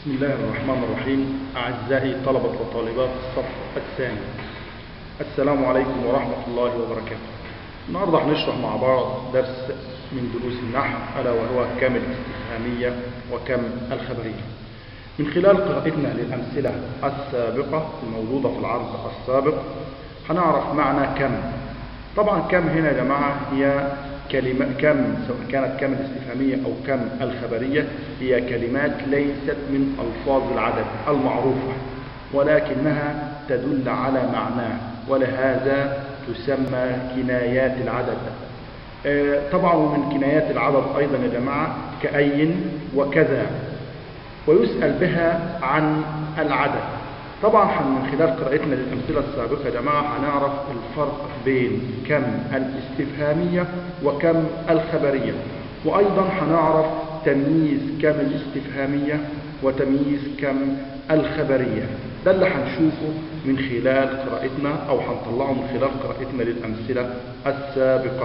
بسم الله الرحمن الرحيم أعزائي طلبة وطالبات الصف الثاني السلام عليكم ورحمة الله وبركاته النهاردة هنشرح مع بعض درس من دروس النحو ألا وهو كم الاستفهامية وكم الخبرية من خلال قراءتنا للأمثلة السابقة الموجودة في العرض السابق هنعرف معنى كم طبعا كم هنا يا جماعة هي كلمة كم سواء كانت كم الاستفهامية أو كم الخبرية هي كلمات ليست من ألفاظ العدد المعروفة ولكنها تدل على معناه ولهذا تسمى كنايات العدد آه، طبعا ومن كنايات العدد أيضا يا جماعة كأي وكذا ويسأل بها عن العدد طبعا من خلال قراءتنا للأمثلة السابقة يا جماعة هنعرف الفرق بين كم الاستفهامية وكم الخبرية وأيضا هنعرف تمييز كم الاستفهامية وتمييز كم الخبرية ده اللي هنشوفه من خلال قراءتنا أو هنطلعه من خلال قراءتنا للأمثلة السابقة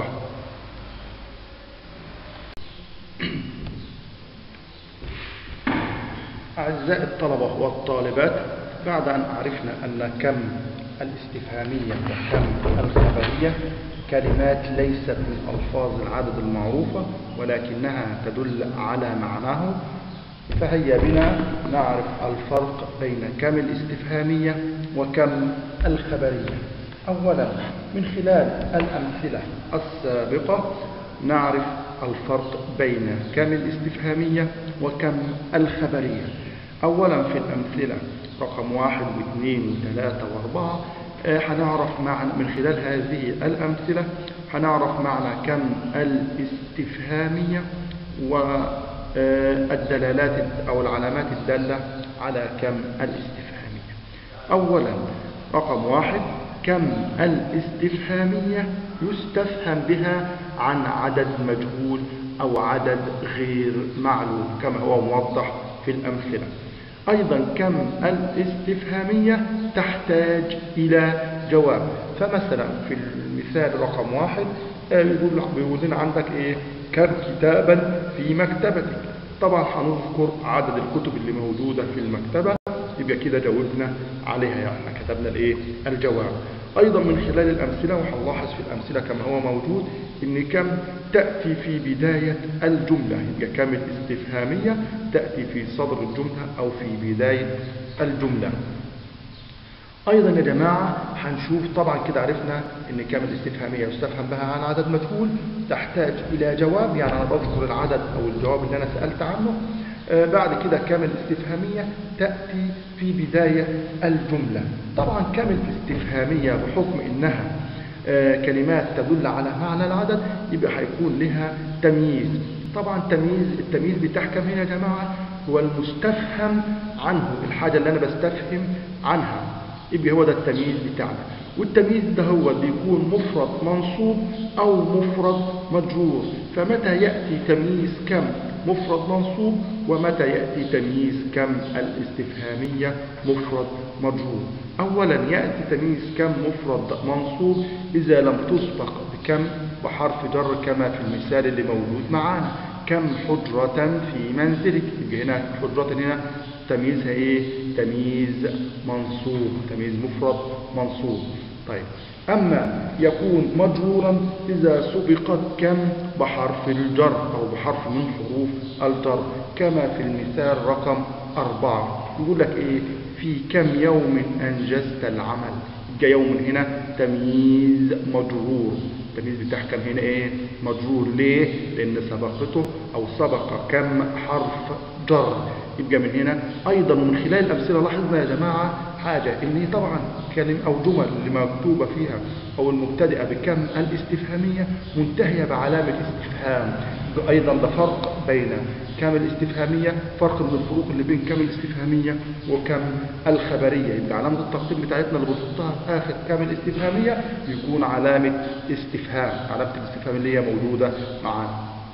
أعزائي الطلبة والطالبات بعد أن عرفنا أن كم الاستفهامية وكم الخبرية كلمات ليست من ألفاظ العدد المعروفة ولكنها تدل على معناه فهيا بنا نعرف الفرق بين كم الاستفهامية وكم الخبرية أولا من خلال الأمثلة السابقة نعرف الفرق بين كم الاستفهامية وكم الخبرية أولا في الأمثلة رقم واحد واثنين وثلاثة واربعة آه هنعرف معنى من خلال هذه الأمثلة هنعرف معنى كم الاستفهامية والدلالات أو العلامات الدالة على كم الاستفهامية أولا رقم واحد كم الاستفهامية يستفهم بها عن عدد مجهول أو عدد غير معلوم كما هو موضح في الأمثلة أيضا كم الاستفهامية تحتاج إلى جواب فمثلا في المثال رقم واحد بيقول بيقول لنا عندك إيه كم كتابا في مكتبتك طبعا هنذكر عدد الكتب اللي موجودة في المكتبة يبقى كده جاوبنا عليها يعني كتبنا الايه الجواب ايضا من خلال الامثله وهنلاحظ في الامثله كما هو موجود ان كم تاتي في بدايه الجمله يبقى كم الاستفهاميه تاتي في صدر الجمله او في بدايه الجمله ايضا يا جماعه هنشوف طبعا كده عرفنا ان كم الاستفهاميه يستفهم بها عن عدد مجهول تحتاج الى جواب يعني انا بذكر العدد او الجواب اللي انا سالت عنه آه بعد كده كم الاستفهامية تأتي في بداية الجملة طبعا كم الاستفهامية بحكم إنها آه كلمات تدل على معنى العدد يبقى هيكون لها تمييز طبعا تمييز التمييز بتحكم هنا يا جماعة هو المستفهم عنه الحاجة اللي أنا بستفهم عنها يبقى هو ده التمييز بتاعنا والتمييز ده هو بيكون مفرد منصوب أو مفرد مجرور فمتى يأتي تمييز كم مفرد منصوب ومتى يأتي تمييز كم الاستفهامية مفرد مجرور أولا يأتي تمييز كم مفرد منصوب إذا لم تسبق بكم بحرف جر كما في المثال اللي موجود معانا كم حجرة في منزلك يبقى هنا حجرة هنا تمييزها ايه تمييز منصوب تمييز مفرد منصوب طيب أما يكون مجرورا إذا سبقت كم بحرف الجر أو بحرف من حروف الجر كما في المثال رقم أربعة يقول لك إيه في كم يوم أنجزت العمل جاء يوم هنا تمييز مجرور التمييز بتحكم هنا ايه مجرور ليه لان سبقته او سبق كم حرف جر يبقى من هنا ايضا ومن خلال الامثله لاحظنا يا جماعه حاجه ان طبعا كلم او جمل اللي مكتوبه فيها او المبتدئه بكم الاستفهاميه منتهيه بعلامه استفهام ايضا ده فرق بين كم الاستفهاميه فرق من الفروق اللي بين كم الاستفهاميه وكم الخبريه يبقى علامه التقدير بتاعتنا اللي بنحطها في اخر كم الاستفهاميه يكون علامه استفهام علامه الاستفهام اللي هي موجوده معانا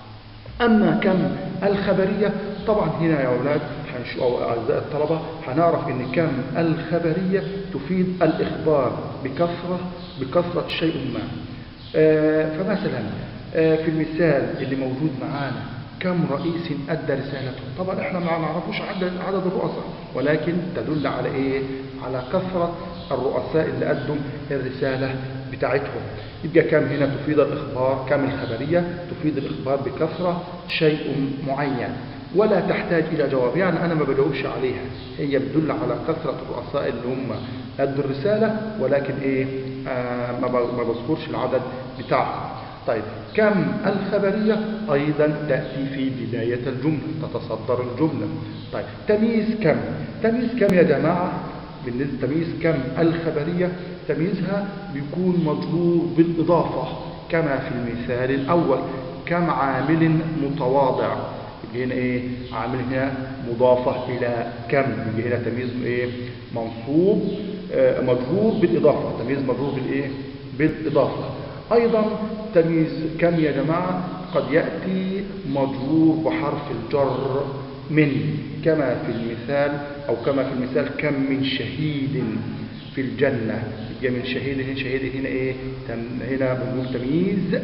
أما كم الخبرية طبعا هنا يا أولاد أو أعزائي الطلبة هنعرف أن كم الخبرية تفيد الإخبار بكثرة بكثرة شيء ما آه فمثلا آه في المثال اللي موجود معانا كم رئيس أدى رسالته طبعا احنا ما نعرفوش عدد, عدد الرؤساء ولكن تدل على ايه على كثرة الرؤساء اللي أدوا الرسالة بتاعتهم يبقى كم هنا تفيد الإخبار كم الخبرية تفيد الإخبار بكثرة شيء معين ولا تحتاج إلى جواب يعني أنا ما بجاوبش عليها هي بتدل على كثرة الرؤساء اللي هم أدوا الرسالة ولكن إيه آه ما ب- ما بذكرش العدد بتاعهم طيب كم الخبرية أيضا تأتي في بداية الجملة تتصدر الجملة طيب تمييز كم تمييز كم يا جماعة بالنسبة تمييز كم الخبرية تمييزها بيكون مجرور بالإضافة كما في المثال الأول كم عامل متواضع يبقى هنا ايه عامل هنا مضافة إلى كم يبقى هنا تمييز ايه منصوب آه مجرور بالإضافة تمييز مجرور بالإيه بالإضافة أيضا تمييز كم يا جماعة قد يأتي مجرور بحرف الجر من كما في المثال أو كما في المثال كم من شهيد في الجنة يبقى من شهيد هنا شهيد هنا إيه تم- هنا بنقول تمييز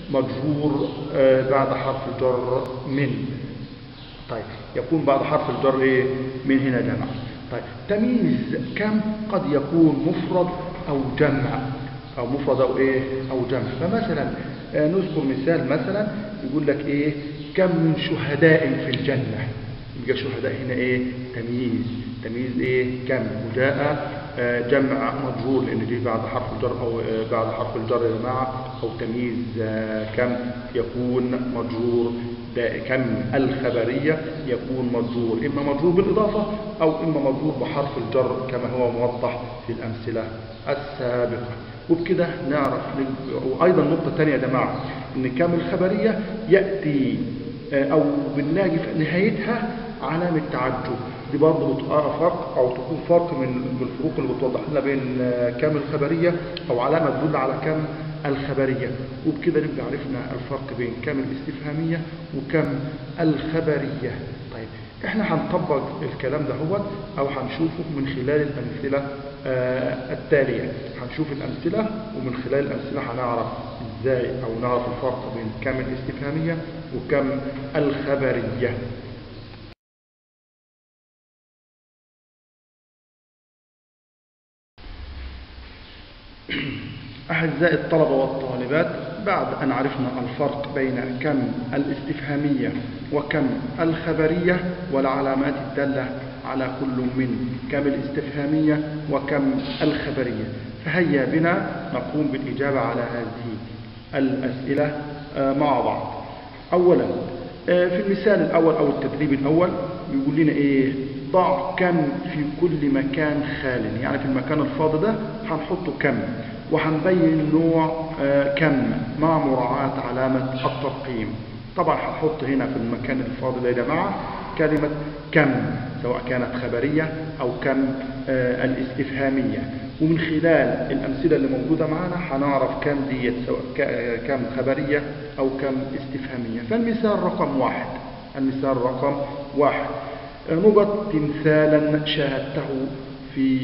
مجرور آه بعد حرف الجر من طيب يكون بعد حرف الجر ايه من هنا جمع طيب تمييز كم قد يكون مفرد او جمع او مفرد او ايه او جمع فمثلا آه، نذكر مثال مثلا يقول لك ايه كم من شهداء في الجنة يبقى شهداء هنا ايه تمييز تمييز ايه كم وجاء آه، جمع مجرور لان دي بعد حرف الجر او آه، بعد حرف الجر يا جماعه او تمييز آه، كم يكون مجرور ده كم الخبريه يكون مجرور اما مجرور بالاضافه او اما مجرور بحرف الجر كما هو موضح في الامثله السابقه وبكده نعرف وايضا نقطه ثانيه يا جماعه ان كم الخبريه ياتي او بنلاقي في نهايتها علامة تعجب دي برضه بتبقى فرق او تكون فرق من من الفروق اللي بتوضح لنا بين آه، كم الخبرية او علامة تدل على كم الخبرية وبكده نبقى عرفنا الفرق بين كم الاستفهامية وكم الخبرية طيب احنا هنطبق الكلام ده هو او هنشوفه من خلال الامثلة آه، التالية هنشوف الامثلة ومن خلال الامثلة هنعرف ازاي او نعرف الفرق بين كم الاستفهامية وكم الخبرية أعزائي الطلبة والطالبات بعد أن عرفنا الفرق بين كم الاستفهامية وكم الخبرية والعلامات الدالة على كل من كم الاستفهامية وكم الخبرية فهيا بنا نقوم بالإجابة على هذه الأسئلة آه، مع بعض أولا آه، في المثال الأول أو التدريب الأول بيقول لنا إيه ضع كم في كل مكان خال يعني في المكان الفاضي ده هنحطه كم وهنبين نوع آه، كم مع مراعاة علامة الترقيم طبعا هنحط هنا في المكان الفاضي ده يا جماعة كلمة كم سواء كانت خبرية أو كم آه، الاستفهامية ومن خلال الأمثلة اللي موجودة معانا هنعرف كم ديت سواء ك- كم خبرية أو كم استفهامية فالمثال رقم واحد المثال رقم واحد آه، نقط تمثالا شاهدته في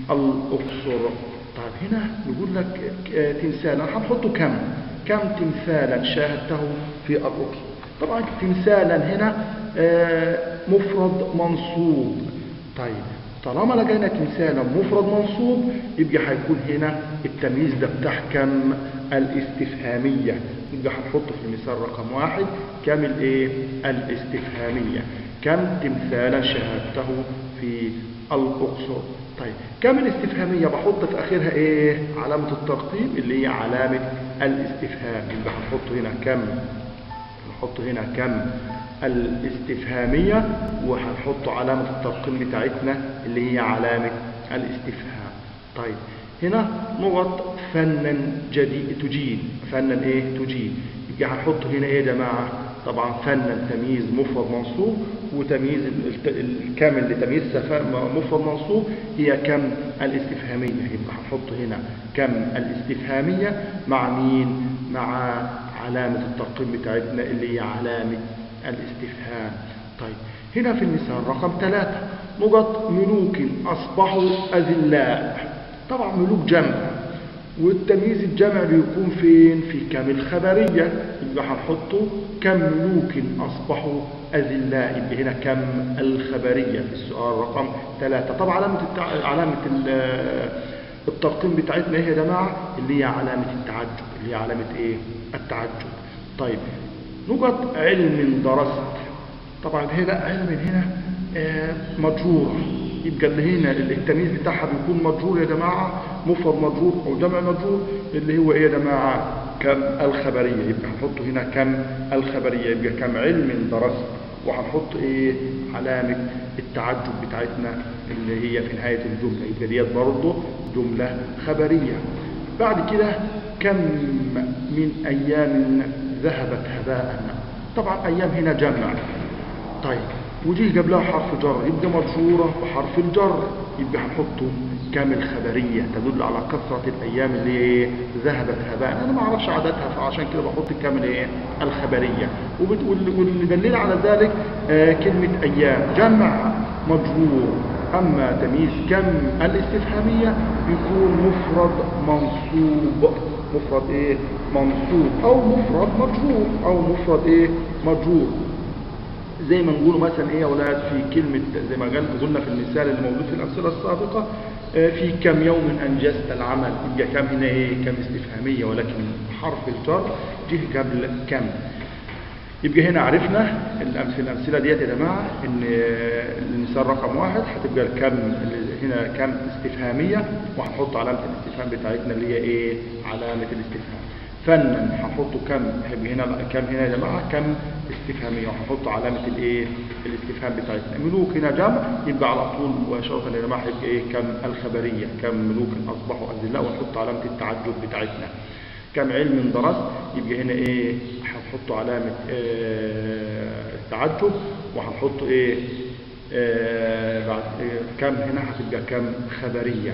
الأقصر طيب هنا بيقول لك آه، تمثالا هنحطه كم كم تمثالا شاهدته في الأقصر طبعا تمثالا هنا آه، مفرد منصوب طيب طالما لقينا تمثالا مفرد منصوب يبقى هيكون هنا التمييز ده بتاع كم الاستفهامية يبقى هنحطه في المثال رقم واحد كم الايه الاستفهامية كم تمثالا شاهدته في الأقصر طيب كم الاستفهامية بحط في آخرها ايه علامة الترقيم اللي هي علامة الاستفهام يبقى هنحط هنا كم نحط هنا كم الاستفهامية وهنحط علامة الترقيم بتاعتنا اللي هي علامة الاستفهام طيب هنا نقط فنا جديد تجيد فنا ايه تجيد يبقى هنحط هنا ايه يا جماعة طبعا فنا تمييز مفرد منصوب وتمييز الت- الكامل لتمييز سفا- مفرد منصوب هي كم الاستفهامية يبقى هنحط هنا كم الاستفهامية مع مين مع علامة الترقيم بتاعتنا اللي هي علامة الاستفهام طيب هنا في المثال رقم ثلاثة نقط ملوك أصبحوا أذلاء طبعا ملوك جمع والتمييز الجمع بيكون فين في كم الخبرية يبقى هنحطه كم ملوك أصبحوا أذلاء يبقى هنا كم الخبرية في السؤال رقم ثلاثة طبعا علامة التع... علامة ال- الترقيم بتاعتنا ايه يا جماعة اللي هي علامة التعجب اللي هي علامة ايه التعجب طيب نقط علم درست طبعا هنا علم هنا آه، مجرور يبقى اللي هنا التمييز بتاعها بيكون مجرور يا جماعة مفرد مجرور أو جمع مجرور اللي هو إيه يا جماعة كم الخبرية يبقى هنحط هنا كم الخبرية يبقى كم علم درست وهنحط إيه علامة التعجب بتاعتنا اللي هي في نهاية الجملة يبقى ديت برضه جملة خبرية بعد كده كم من أيام ذهبت هباء طبعا أيام هنا جمع طيب وجيه قبلها حرف جر يبقى مجرورة بحرف الجر يبقى هنحطه كامل خبرية تدل على كثرة الأيام اللي إيه ذهبت هباء أنا ما أعرفش عددها فعشان كده بحط كامل إيه الخبرية وبت- وال- واللي دليل على ذلك آه كلمة أيام جمع مجرور أما تمييز كم الاستفهامية بيكون مفرد منصوب مفرد إيه منصوب أو مفرد مجرور أو مفرد إيه مجرور زي ما نقول مثلا ايه يا اولاد في كلمة زي ما قال قلنا في المثال اللي موجود في الامثله السابقة آه، في كم يوم انجزت العمل يبقى كم هنا ايه كم استفهامية ولكن حرف الجر جه قبل كم يبقى هنا عرفنا الأمثلة الأمثلة ديت يا جماعة إن المثال رقم واحد هتبقى الكم اللي هنا كم استفهامية وهنحط علامة الاستفهام بتاعتنا اللي هي إيه؟ علامة الاستفهام. فنا هنحط كم هيبقى هنا كم هنا يا جماعة كم استفهامية وهنحط علامة الإيه؟ الاستفهام بتاعتنا. ملوك هنا جمع يبقى على طول مباشرة يا جماعة هيبقى إيه؟ كم الخبرية كم ملوك أصبحوا أذلاء ونحط علامة التعجب بتاعتنا. كم علم درست يبقى هنا ايه هنحط علامة آه التعجب وهنحط ايه آه بعد إيه كم هنا هتبقى كم خبرية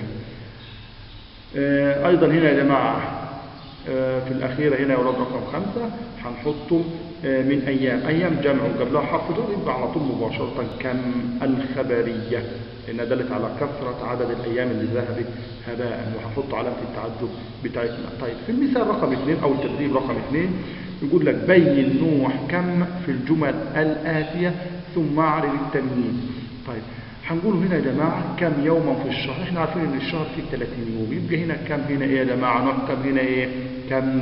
آه ايضا هنا يا جماعة آه في الأخيرة هنا يا ولاد رقم خمسة هنحطه آه من أيام أيام جمع وقبلها حرف جر يبقى على طول مباشرة كم الخبرية لأنها دلت على كثرة عدد الأيام اللي ذهبت هباء وهنحط علامة التعجب بتاعتنا طيب في المثال رقم اثنين أو التدريب رقم اثنين يقول لك بين نوع كم في الجمل الآتية ثم أعرف التمييز طيب هنقول هنا يا جماعة كم يوما في الشهر احنا عارفين ان الشهر فيه 30 يوم يبقى هنا كم هنا ايه يا جماعة نوع كم هنا ايه كم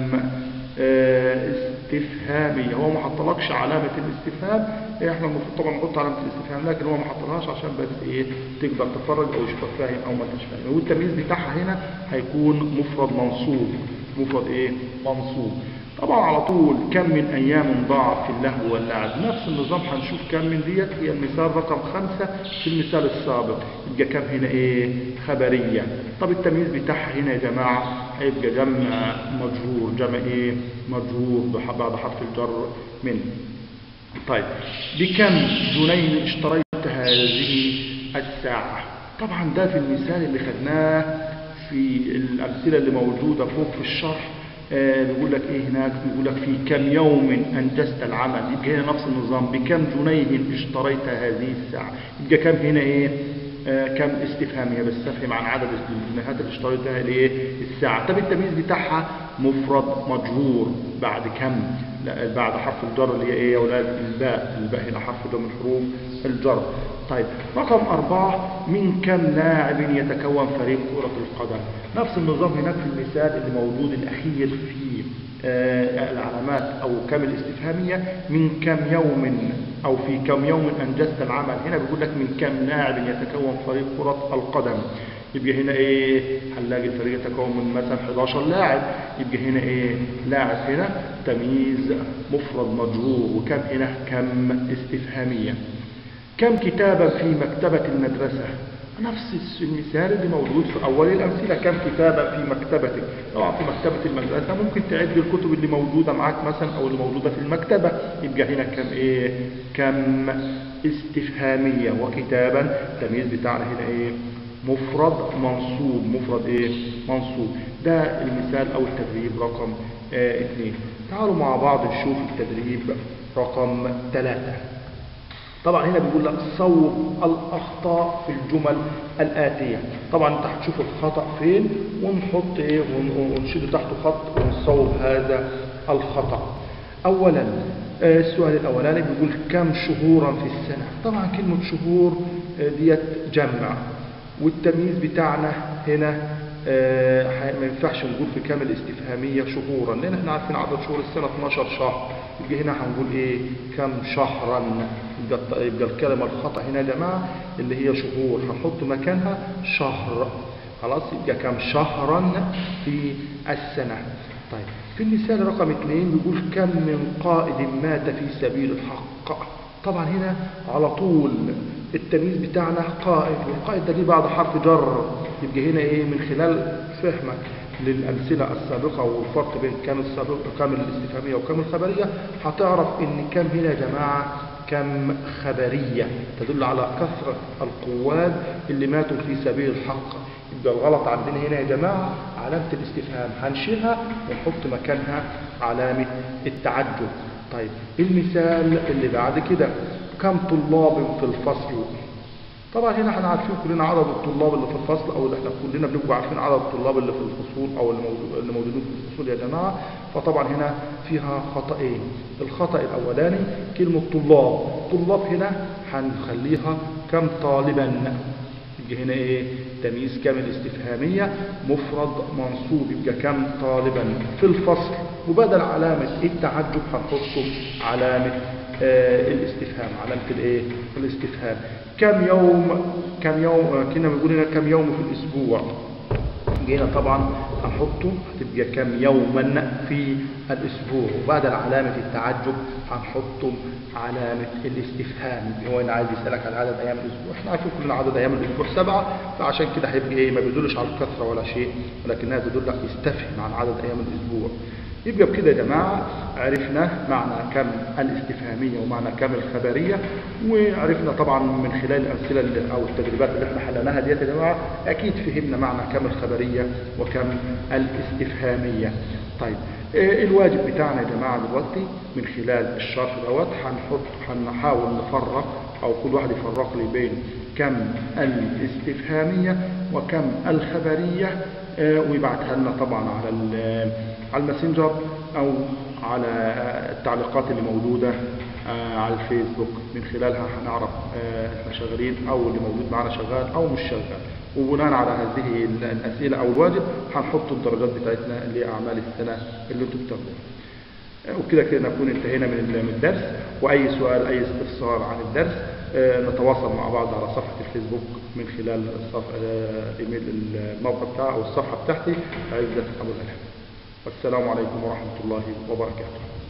آه استفهامية هو ما حطلكش علامة الاستفهام احنا المفروض طبعا نحط علامة الاستفهام لكن هو ما حطلهاش عشان بس ايه تقدر تفرج او يشوفك فاهم او ما انتش فاهم والتمييز بتاعها هنا هيكون مفرد منصوب مفرد ايه منصوب طبعا على طول كم من ايام ضاع في اللهو واللعب نفس النظام هنشوف كم من ديت هي المثال رقم خمسة في المثال السابق يبقى كم هنا ايه خبرية طب التمييز بتاعها هنا يا جماعة هيبقى جمع مجرور جمع ايه مجرور بح- بعد حرف الجر من طيب بكم جنيه اشتريت هذه الساعة طبعا ده في المثال اللي خدناه في الأمثلة اللي موجودة فوق في الشرح آه بيقول لك ايه هناك بيقول لك في كم يوم انجزت العمل يبقى هنا نفس النظام بكم جنيه اشتريت هذه الساعة يبقى كم هنا ايه آه كم استفهامية بستفهم عن عدد الجنيهات اللي اشتريتها الايه الساعة طب التمييز بتاعها مفرد مجرور بعد كم لا بعد حرف الجر اللي هي ايه يا اولاد الباء الباء هنا حرف ده من حروف الجر طيب رقم أربعة من كم لاعب يتكون فريق كرة القدم نفس النظام هناك في المثال اللي موجود الأخير في آه العلامات أو كم الاستفهامية من كم يوم أو في كم يوم أنجزت العمل هنا بيقول لك من كم لاعب يتكون فريق كرة القدم يبقى هنا ايه هنلاقي الفريق يتكون من مثلا 11 لاعب يبقى هنا ايه لاعب هنا تمييز مفرد مجرور وكم هنا كم استفهامية كم كتابا في مكتبة المدرسة نفس المثال اللي موجود في أول الأمثلة كم كتابا في مكتبتك طبعا في مكتبة المدرسة ممكن تعد الكتب اللي موجودة معاك مثلا أو اللي موجودة في المكتبة يبقى هنا كم إيه كم استفهامية وكتابا التمييز بتاعنا هنا إيه مفرد منصوب مفرد إيه منصوب ده المثال أو التدريب رقم آه اثنين تعالوا مع بعض نشوف التدريب رقم ثلاثة طبعا هنا بيقول لك صوب الأخطاء في الجمل الآتية طبعا انت هتشوف الخطأ فين ونحط ايه ون- ونشيل تحته خط ونصوب هذا الخطأ أولا آه، السؤال الأولاني بيقول كم شهورا في السنة طبعا كلمة شهور آه، ديت جمع والتمييز بتاعنا هنا آه، ح- ما ينفعش نقول في كامل استفهامية شهورا لأن احنا عارفين عدد شهور السنة 12 شهر يبقى هنا هنقول ايه كم شهرا يبقى, الط- يبقى الكلمة الخطأ هنا يا جماعة اللي هي شهور هنحط مكانها شهر خلاص يبقى كم شهرا في السنة طيب في المثال رقم اثنين بيقول كم من قائد مات في سبيل الحق طبعا هنا على طول التمييز بتاعنا قائد والقائد ده جه بعد حرف جر يبقى هنا ايه من خلال فهمك للأمثلة السابقة والفرق بين كم السابق كم الاستفهامية وكم الخبرية هتعرف ان كم هنا يا جماعة كم خبرية تدل على كثرة القواد اللي ماتوا في سبيل الحق يبقى الغلط عندنا هنا يا جماعة علامة الاستفهام هنشيلها ونحط مكانها علامة التعجب طيب المثال اللي بعد كده كم طلاب في الفصل طبعا هنا احنا عارفين كلنا عدد الطلاب اللي في الفصل او اللي احنا كلنا بنبقى عارفين عدد الطلاب اللي في الفصول او اللي موجود- اللي موجودين في الفصول يا جماعه فطبعا هنا فيها خطأين الخطأ الاولاني كلمه طلاب طلاب هنا هنخليها كم طالبا يبقى هنا ايه تمييز كامل استفهامية مفرد منصوب يبقى كم طالبا في الفصل وبدل علامة التعجب هنحطه علامة آه الاستفهام علامة الايه الاستفهام كم يوم كم يوم آه، كنا بنقول هنا كم يوم في الاسبوع جينا طبعا هنحطه هتبقى كم يوما في الاسبوع وبعد علامة التعجب هنحطه علامة الاستفهام هو هنا عايز يسألك على عدد ايام الاسبوع احنا عارفين كلنا عدد ايام الاسبوع سبعة فعشان كده هيبقى ايه ما بيدلش على الكثرة ولا شيء ولكنها تدل يستفهم عن عدد ايام الاسبوع يبقى بكده يا جماعة عرفنا معنى كم الاستفهامية ومعنى كم الخبرية وعرفنا طبعا من خلال الأمثلة اللي- أو التدريبات اللي احنا حلناها ديت يا جماعة أكيد فهمنا معنى كم الخبرية وكم الاستفهامية طيب آه، الواجب بتاعنا يا جماعة دلوقتي من خلال الشرح دوت هنحط هنحاول نفرق أو كل واحد يفرق لي بين كم الاستفهامية وكم الخبرية آه، ويبعتها لنا طبعا على ال- على الماسنجر او على التعليقات اللي موجودة آه، على الفيسبوك من خلالها هنعرف آه، احنا شغالين او اللي موجود معنا شغال او مش شغال وبناء على هذه ال- الاسئلة او الواجب هنحط الدرجات بتاعتنا اللي هي اعمال السنة اللي انتم بتاخدوها آه، وكده كده نكون انتهينا من ال- من الدرس واي سؤال اي استفسار عن الدرس آه، نتواصل مع بعض على صفحة الفيسبوك من خلال الصف... آه، ايميل الموقع بتاعه او الصفحة بتاعتي عزت ابو الالحام والسلام عليكم ورحمة الله وبركاته